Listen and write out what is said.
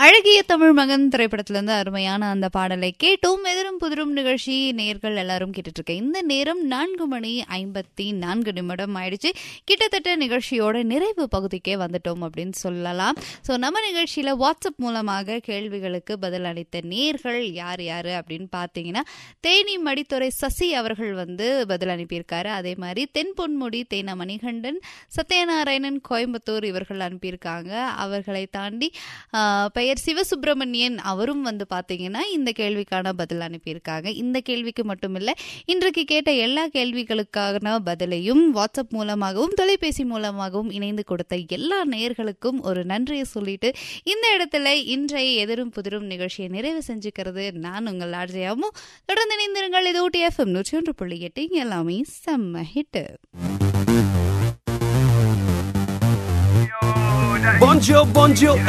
அழகிய தமிழ் மகன் திரைப்படத்திலிருந்து அருமையான அந்த பாடலை கேட்டோம் எதிரும் புதிரும் நிகழ்ச்சி நேர்கள் எல்லாரும் கேட்டுட்டு இருக்கேன் இந்த நேரம் நான்கு மணி ஐம்பத்தி நான்கு நிமிடம் ஆயிடுச்சு கிட்டத்தட்ட நிகழ்ச்சியோட நிறைவு பகுதிக்கே வந்துட்டோம் அப்படின்னு சொல்லலாம் ஸோ நம்ம நிகழ்ச்சியில வாட்ஸ்அப் மூலமாக கேள்விகளுக்கு பதில் அளித்த நேர்கள் யார் யாரு அப்படின்னு பார்த்தீங்கன்னா தேனி மடித்துறை சசி அவர்கள் வந்து பதில் அனுப்பியிருக்காரு அதே மாதிரி தென் பொன்முடி தேன மணிகண்டன் சத்யநாராயணன் கோயம்புத்தூர் இவர்கள் அனுப்பியிருக்காங்க அவர்களை தாண்டி ஆஹ், பெயர் சிவசுப்பிரமணியன் அவரும் வந்து பார்த்தீங்கன்னா இந்த கேள்விக்கான பதில் அனுப்பியிருக்காங்க இந்த கேள்விக்கு மட்டும் இல்லை இன்றைக்கு கேட்ட எல்லா கேள்விகளுக்கான பதிலையும் வாட்ஸ்அப் மூலமாகவும் தொலைபேசி மூலமாகவும் இணைந்து கொடுத்த எல்லா நேயர்களுக்கும் ஒரு நன்றியை சொல்லிட்டு இந்த இடத்துல இன்றைய எதிரும் புதிரும் நிகழ்ச்சியை நிறைவு செஞ்சுக்கிறது நான் உங்கள் ஆர்ஜியாமும் தொடர்ந்து இணைந்திருங்கள் இது ஊட்டி எஃப்எம் நூற்றி ஒன்று புள்ளி எட்டு இங்க எல்லாமே செம்ம ஹிட்டு Bonjour, bonjour,